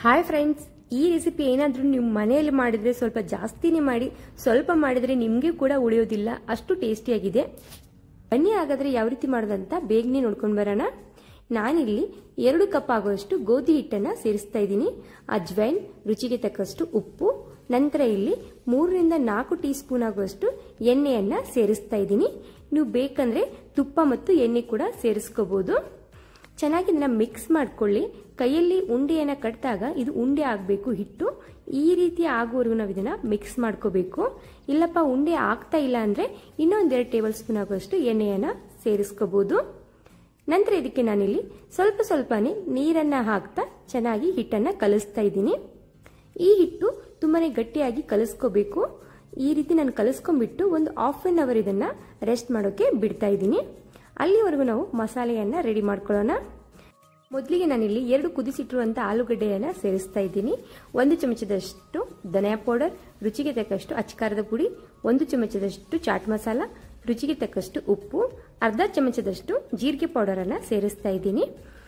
hi friends ಈ recipe ಏನಾದರೂ ನೀವು ಮನೆಯಲ್ಲಿ ಮಾಡಿದ್ರೆ ಸ್ವಲ್ಪ ಜಾಸ್ತಿನೇ ಮಾಡಿ ಸ್ವಲ್ಪ ಮಾಡಿದ್ರೆ ನಿಮಗೆ ಕೂಡ ಉಳಿಯೋದಿಲ್ಲ ಅಷ್ಟು ಟೇಸ್ಟಿಯಾಗಿದೆ ಬನ್ನಿ ಹಾಗಾದ್ರೆ ಯಾವ ರೀತಿ ಮಾಡೋದಂತ ಬೇಗನೆ ನೋಡ್ಕೊಂಡು ಬರೋಣ ನಾನಿಲ್ಲಿ ಎರಡು ಕಪ್ ಆಗುವಷ್ಟು ಗೋಧಿ ಹಿಟ್ಟನ್ನು ಸೇರಿಸ್ತಾ ಇದ್ದೀನಿ ಅಜ್ವೈನ್ ರುಚಿಗೆ ತಕ್ಕಷ್ಟು ಉಪ್ಪು ನಂತರ ಇಲ್ಲಿ ಮೂರರಿಂದ ನಾಲ್ಕು ಟೀ ಸ್ಪೂನ್ ಆಗುವಷ್ಟು ಎಣ್ಣೆಯನ್ನ ಸೇರಿಸ್ತಾ ಇದ್ದೀನಿ ನೀವು ಬೇಕಂದ್ರೆ ತುಪ್ಪ ಮತ್ತು ಎಣ್ಣೆ ಕೂಡ ಸೇರಿಸ್ಕೋಬಹುದು ಚೆನ್ನಾಗಿ ಇದನ್ನ ಮಿಕ್ಸ್ ಮಾಡ್ಕೊಳ್ಳಿ ಕೈಯಲ್ಲಿ ಉಂಡೆಯನ್ನ ಕಟ್ಟಿದಾಗ ಇದು ಉಂಡೆ ಆಗಬೇಕು ಹಿಟ್ಟು ಈ ರೀತಿ ಆಗುವವರೆಗೂ ನಾವು ಇದನ್ನ ಮಿಕ್ಸ್ ಮಾಡ್ಕೋಬೇಕು ಇಲ್ಲಪ್ಪ ಉಂಡೆ ಆಗ್ತಾ ಇಲ್ಲ ಅಂದ್ರೆ ಇನ್ನೊಂದೆರಡು ಟೇಬಲ್ ಸ್ಪೂನ್ ಆಗುವಷ್ಟು ಎಣ್ಣೆಯನ್ನ ಸೇರಿಸ್ಕೋಬಹುದು ನಂತರ ಇದಕ್ಕೆ ನಾನಿಲ್ಲಿ ಸ್ವಲ್ಪ ಸ್ವಲ್ಪನೇ ನೀರನ್ನ ಹಾಕ್ತಾ ಚೆನ್ನಾಗಿ ಹಿಟ್ಟನ್ನ ಕಲಿಸ್ತಾ ಇದ್ದೀನಿ ಈ ಹಿಟ್ಟು ತುಂಬಾನೇ ಗಟ್ಟಿಯಾಗಿ ಕಲಿಸ್ಕೋಬೇಕು ಈ ರೀತಿ ನಾನು ಕಲಿಸ್ಕೊಂಡ್ಬಿಟ್ಟು ಒಂದು ಹಾಫ್ ಅನ್ ಅವರ್ ಇದನ್ನ ರೆಸ್ಟ್ ಮಾಡೋಕೆ ಬಿಡ್ತಾ ಇದ್ದೀನಿ ಅಲ್ಲಿವರೆಗೂ ನಾವು ಮಸಾಲೆಯನ್ನ ರೆಡಿ ಮಾಡ್ಕೊಳ್ಳೋಣ ಮೊದಲಿಗೆ ನಾನಿಲ್ಲಿ ಎರಡು ಕುದಿಸಿಟ್ಟಿರುವಂಥ ಆಲೂಗಡ್ಡೆಯನ್ನು ಸೇರಿಸ್ತಾ ಇದ್ದೀನಿ ಒಂದು ಚಮಚದಷ್ಟು ಧನಿಯಾ ಪೌಡರ್ ರುಚಿಗೆ ತಕ್ಕಷ್ಟು ಅಚ್ಕಾರದ ಪುಡಿ ಒಂದು ಚಮಚದಷ್ಟು ಚಾಟ್ ಮಸಾಲ ರುಚಿಗೆ ತಕ್ಕಷ್ಟು ಉಪ್ಪು ಅರ್ಧ ಚಮಚದಷ್ಟು ಜೀರಿಗೆ ಪೌಡರನ್ನು ಸೇರಿಸ್ತಾ ಇದ್ದೀನಿ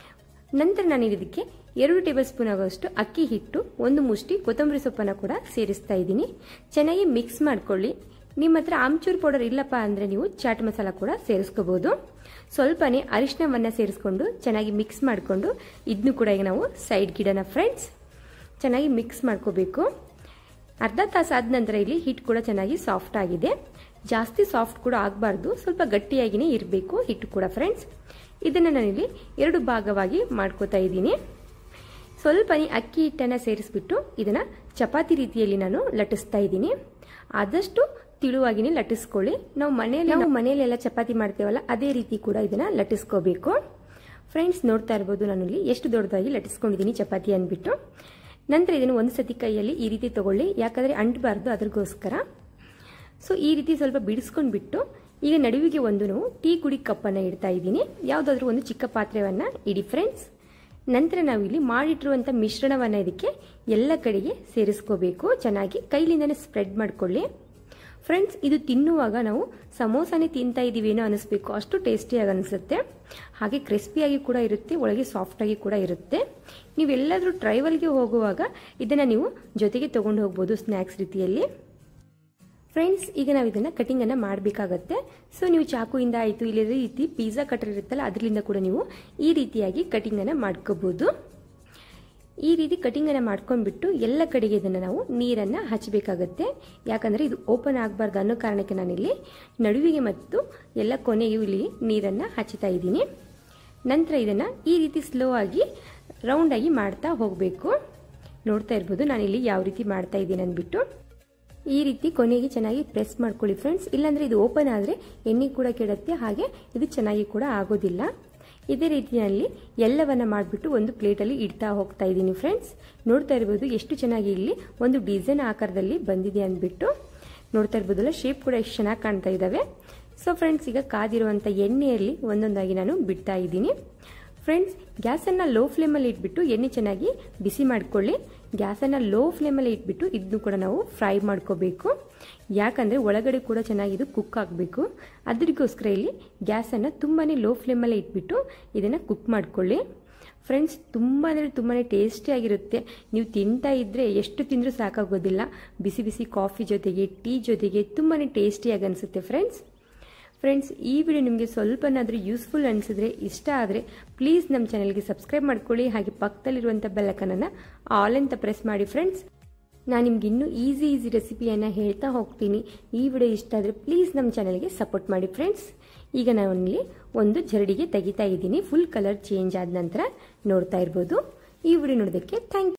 ನಂತರ ನಾನು ಇದಕ್ಕೆ ಎರಡು ಟೇಬಲ್ ಸ್ಪೂನ್ ಆಗುವಷ್ಟು ಅಕ್ಕಿ ಹಿಟ್ಟು ಒಂದು ಮುಷ್ಟಿ ಕೊತ್ತಂಬರಿ ಸೊಪ್ಪನ್ನು ಕೂಡ ಸೇರಿಸ್ತಾ ಇದ್ದೀನಿ ಚೆನ್ನಾಗಿ ಮಿಕ್ಸ್ ಮಾಡ್ಕೊಳ್ಳಿ ನಿಮ್ಮ ಹತ್ರ ಆಮ್ಚೂರ್ ಪೌಡರ್ ಇಲ್ಲಪ್ಪ ಅಂದರೆ ನೀವು ಚಾಟ್ ಮಸಾಲ ಕೂಡ ಸೇರಿಸ್ಕೋಬಹುದು ಸ್ವಲ್ಪನೇ ಅರಿಶಿನವನ್ನು ಸೇರಿಸ್ಕೊಂಡು ಚೆನ್ನಾಗಿ ಮಿಕ್ಸ್ ಮಾಡಿಕೊಂಡು ಇದನ್ನು ಕೂಡ ಈಗ ನಾವು ಸೈಡ್ ಗಿಡನ ಫ್ರೆಂಡ್ಸ್ ಚೆನ್ನಾಗಿ ಮಿಕ್ಸ್ ಮಾಡ್ಕೋಬೇಕು ಅರ್ಧ ತಾಸು ಆದ ನಂತರ ಇಲ್ಲಿ ಹಿಟ್ಟು ಕೂಡ ಚೆನ್ನಾಗಿ ಸಾಫ್ಟ್ ಆಗಿದೆ ಜಾಸ್ತಿ ಸಾಫ್ಟ್ ಕೂಡ ಆಗಬಾರ್ದು ಸ್ವಲ್ಪ ಗಟ್ಟಿಯಾಗಿಯೇ ಇರಬೇಕು ಹಿಟ್ಟು ಕೂಡ ಫ್ರೆಂಡ್ಸ್ ಇದನ್ನು ನಾನಿಲ್ಲಿ ಎರಡು ಭಾಗವಾಗಿ ಮಾಡ್ಕೋತಾ ಇದ್ದೀನಿ ಸ್ವಲ್ಪನೇ ಅಕ್ಕಿ ಹಿಟ್ಟನ್ನು ಸೇರಿಸ್ಬಿಟ್ಟು ಇದನ್ನು ಚಪಾತಿ ರೀತಿಯಲ್ಲಿ ನಾನು ಲಟ್ಟಿಸ್ತಾ ಇದ್ದೀನಿ ಆದಷ್ಟು ತಿಳುವಾಗಿನೇ ಲಟ್ಟಿಸ್ಕೊಳ್ಳಿ ನಾವು ಮನೆಯಲ್ಲಿ ನಾವು ಮನೆಯಲ್ಲೆಲ್ಲ ಚಪಾತಿ ಮಾಡ್ತೇವಲ್ಲ ಅದೇ ರೀತಿ ಕೂಡ ಇದನ್ನ ಲಟ್ಟಿಸ್ಕೋಬೇಕು ಫ್ರೆಂಡ್ಸ್ ನೋಡ್ತಾ ಇರ್ಬೋದು ನಾನು ಇಲ್ಲಿ ಎಷ್ಟು ದೊಡ್ಡದಾಗಿ ಲಟ್ಟಿಸ್ಕೊಂಡಿದ್ದೀನಿ ಚಪಾತಿ ಅಂದ್ಬಿಟ್ಟು ನಂತರ ಇದನ್ನು ಒಂದು ಸತಿ ಕೈಯಲ್ಲಿ ಈ ರೀತಿ ತಗೊಳ್ಳಿ ಯಾಕಂದರೆ ಅಂಟಬಾರ್ದು ಅದ್ರಗೋಸ್ಕರ ಸೊ ಈ ರೀತಿ ಸ್ವಲ್ಪ ಬಿಡಿಸ್ಕೊಂಡ್ಬಿಟ್ಟು ಈಗ ನಡುವಿಗೆ ಒಂದು ನಾವು ಟೀ ಕುಡಿ ಕಪ್ಪನ್ನು ಇಡ್ತಾ ಇದ್ದೀನಿ ಯಾವುದಾದ್ರೂ ಒಂದು ಚಿಕ್ಕ ಪಾತ್ರೆಯನ್ನು ಇಡಿ ಫ್ರೆಂಡ್ಸ್ ನಂತರ ನಾವು ಇಲ್ಲಿ ಮಾಡಿಟ್ಟಿರುವಂಥ ಮಿಶ್ರಣವನ್ನು ಇದಕ್ಕೆ ಎಲ್ಲ ಕಡೆಗೆ ಸೇರಿಸ್ಕೋಬೇಕು ಚೆನ್ನಾಗಿ ಕೈಲಿಂದನೇ ಸ್ಪ್ರೆಡ್ ಮಾಡ್ಕೊಳ್ಳಿ ಫ್ರೆಂಡ್ಸ್ ಇದು ತಿನ್ನುವಾಗ ನಾವು ಸಮೋಸಾನೇ ತಿಂತಾ ಇದ್ದೀವಿ ಏನೋ ಅನಿಸ್ಬೇಕು ಅಷ್ಟು ಟೇಸ್ಟಿಯಾಗಿ ಅನಿಸುತ್ತೆ ಹಾಗೆ ಕ್ರಿಸ್ಪಿಯಾಗಿ ಕೂಡ ಇರುತ್ತೆ ಒಳಗೆ ಸಾಫ್ಟಾಗಿ ಕೂಡ ಇರುತ್ತೆ ನೀವೆಲ್ಲಾದರೂ ಟ್ರೈವಲ್ಗೆ ಹೋಗುವಾಗ ಇದನ್ನು ನೀವು ಜೊತೆಗೆ ತೊಗೊಂಡು ಹೋಗ್ಬೋದು ಸ್ನ್ಯಾಕ್ಸ್ ರೀತಿಯಲ್ಲಿ ಫ್ರೆಂಡ್ಸ್ ಈಗ ನಾವು ಇದನ್ನು ಕಟಿಂಗನ್ನು ಮಾಡಬೇಕಾಗತ್ತೆ ಸೊ ನೀವು ಚಾಕುಯಿಂದ ಆಯಿತು ಇಲ್ಲ ರೀತಿ ಪಿಜ್ಜಾ ಕಟರ್ ಇರುತ್ತಲ್ಲ ಅದರಿಂದ ಕೂಡ ನೀವು ಈ ರೀತಿಯಾಗಿ ಕಟಿಂಗನ್ನು ಮಾಡ್ಕೋಬೋದು ಈ ರೀತಿ ಕಟಿಂಗನ್ನು ಮಾಡ್ಕೊಂಡ್ಬಿಟ್ಟು ಎಲ್ಲ ಕಡೆಗೆ ಇದನ್ನು ನಾವು ನೀರನ್ನು ಹಚ್ಚಬೇಕಾಗತ್ತೆ ಯಾಕಂದರೆ ಇದು ಓಪನ್ ಆಗಬಾರ್ದು ಅನ್ನೋ ಕಾರಣಕ್ಕೆ ನಾನಿಲ್ಲಿ ನಡುವಿಗೆ ಮತ್ತು ಎಲ್ಲ ಕೊನೆಗೂ ಇಲ್ಲಿ ನೀರನ್ನು ಹಚ್ಚುತ್ತಾ ಇದ್ದೀನಿ ನಂತರ ಇದನ್ನು ಈ ರೀತಿ ಸ್ಲೋ ಆಗಿ ರೌಂಡಾಗಿ ಮಾಡ್ತಾ ಹೋಗಬೇಕು ನೋಡ್ತಾ ಇರ್ಬೋದು ನಾನಿಲ್ಲಿ ಯಾವ ರೀತಿ ಮಾಡ್ತಾ ಇದ್ದೀನಿ ಅಂದ್ಬಿಟ್ಟು ಈ ರೀತಿ ಕೊನೆಗೆ ಚೆನ್ನಾಗಿ ಪ್ರೆಸ್ ಮಾಡ್ಕೊಳ್ಳಿ ಫ್ರೆಂಡ್ಸ್ ಇಲ್ಲಾಂದರೆ ಇದು ಓಪನ್ ಆದರೆ ಎಣ್ಣೆ ಕೂಡ ಕೆಡುತ್ತೆ ಹಾಗೆ ಇದು ಚೆನ್ನಾಗಿ ಕೂಡ ಆಗೋದಿಲ್ಲ ಇದೇ ರೀತಿಯಲ್ಲಿ ಎಲ್ಲವನ್ನ ಮಾಡಿಬಿಟ್ಟು ಒಂದು ಪ್ಲೇಟಲ್ಲಿ ಇಡ್ತಾ ಹೋಗ್ತಾ ಇದ್ದೀನಿ ಫ್ರೆಂಡ್ಸ್ ನೋಡ್ತಾ ಇರ್ಬೋದು ಎಷ್ಟು ಚೆನ್ನಾಗಿ ಇಲ್ಲಿ ಒಂದು ಡಿಸೈನ್ ಆಕಾರದಲ್ಲಿ ಬಂದಿದೆ ಅಂದ್ಬಿಟ್ಟು ನೋಡ್ತಾ ಇರ್ಬೋದಲ್ಲ ಶೇಪ್ ಕೂಡ ಎಷ್ಟು ಚೆನ್ನಾಗಿ ಕಾಣ್ತಾ ಇದ್ದಾವೆ ಸೊ ಫ್ರೆಂಡ್ಸ್ ಈಗ ಕಾದಿರುವಂಥ ಎಣ್ಣೆಯಲ್ಲಿ ಒಂದೊಂದಾಗಿ ನಾನು ಬಿಡ್ತಾ ಇದ್ದೀನಿ ಫ್ರೆಂಡ್ಸ್ ಗ್ಯಾಸನ್ನು ಲೋ ಫ್ಲೇಮಲ್ಲಿ ಇಟ್ಬಿಟ್ಟು ಎಣ್ಣೆ ಚೆನ್ನಾಗಿ ಬಿಸಿ ಮಾಡ್ಕೊಳ್ಳಿ ಗ್ಯಾಸನ್ನು ಲೋ ಫ್ಲೇಮಲ್ಲಿ ಇಟ್ಬಿಟ್ಟು ಇದನ್ನು ಕೂಡ ನಾವು ಫ್ರೈ ಮಾಡ್ಕೋಬೇಕು ಯಾಕಂದರೆ ಒಳಗಡೆ ಕೂಡ ಚೆನ್ನಾಗಿ ಇದು ಕುಕ್ ಆಗಬೇಕು ಅದರಿಗೋಸ್ಕರ ಇಲ್ಲಿ ಗ್ಯಾಸನ್ನು ತುಂಬಾ ಲೋ ಫ್ಲೇಮಲ್ಲಿ ಇಟ್ಬಿಟ್ಟು ಇದನ್ನು ಕುಕ್ ಮಾಡ್ಕೊಳ್ಳಿ ಫ್ರೆಂಡ್ಸ್ ತುಂಬ ಅಂದರೆ ತುಂಬಾ ಟೇಸ್ಟಿಯಾಗಿರುತ್ತೆ ನೀವು ತಿಂತಾ ಇದ್ದರೆ ಎಷ್ಟು ತಿಂದರೂ ಸಾಕಾಗೋದಿಲ್ಲ ಬಿಸಿ ಬಿಸಿ ಕಾಫಿ ಜೊತೆಗೆ ಟೀ ಜೊತೆಗೆ ತುಂಬಾ ಟೇಸ್ಟಿಯಾಗಿ ಅನಿಸುತ್ತೆ ಫ್ರೆಂಡ್ಸ್ ಫ್ರೆಂಡ್ಸ್ ಈ ವಿಡಿಯೋ ನಿಮಗೆ ಸ್ವಲ್ಪನಾದರೂ ಯೂಸ್ಫುಲ್ ಅನಿಸಿದ್ರೆ ಇಷ್ಟ ಆದರೆ ಪ್ಲೀಸ್ ನಮ್ಮ ಚಾನಲ್ಗೆ ಸಬ್ಸ್ಕ್ರೈಬ್ ಮಾಡ್ಕೊಳ್ಳಿ ಹಾಗೆ ಪಕ್ಕದಲ್ಲಿರುವಂಥ ಬೆಲ್ಲಕನನ್ನು ಆಲ್ ಅಂತ ಪ್ರೆಸ್ ಮಾಡಿ ಫ್ರೆಂಡ್ಸ್ ನಾನು ನಿಮ್ಗೆ ಇನ್ನೂ ಈಸಿ ಈಸಿ ರೆಸಿಪಿಯನ್ನು ಹೇಳ್ತಾ ಹೋಗ್ತೀನಿ ಈ ವಿಡಿಯೋ ಇಷ್ಟ ಆದರೆ ಪ್ಲೀಸ್ ನಮ್ಮ ಚಾನಲ್ಗೆ ಸಪೋರ್ಟ್ ಮಾಡಿ ಫ್ರೆಂಡ್ಸ್ ಈಗ ನಾನಿಲ್ಲಿ ಒಂದು ಜರಡಿಗೆ ತೆಗಿತಾ ಇದ್ದೀನಿ ಫುಲ್ ಕಲರ್ ಚೇಂಜ್ ಆದ ನಂತರ ನೋಡ್ತಾ ಇರ್ಬೋದು ಈ ವಿಡಿಯೋ ನೋಡೋದಕ್ಕೆ ಥ್ಯಾಂಕ್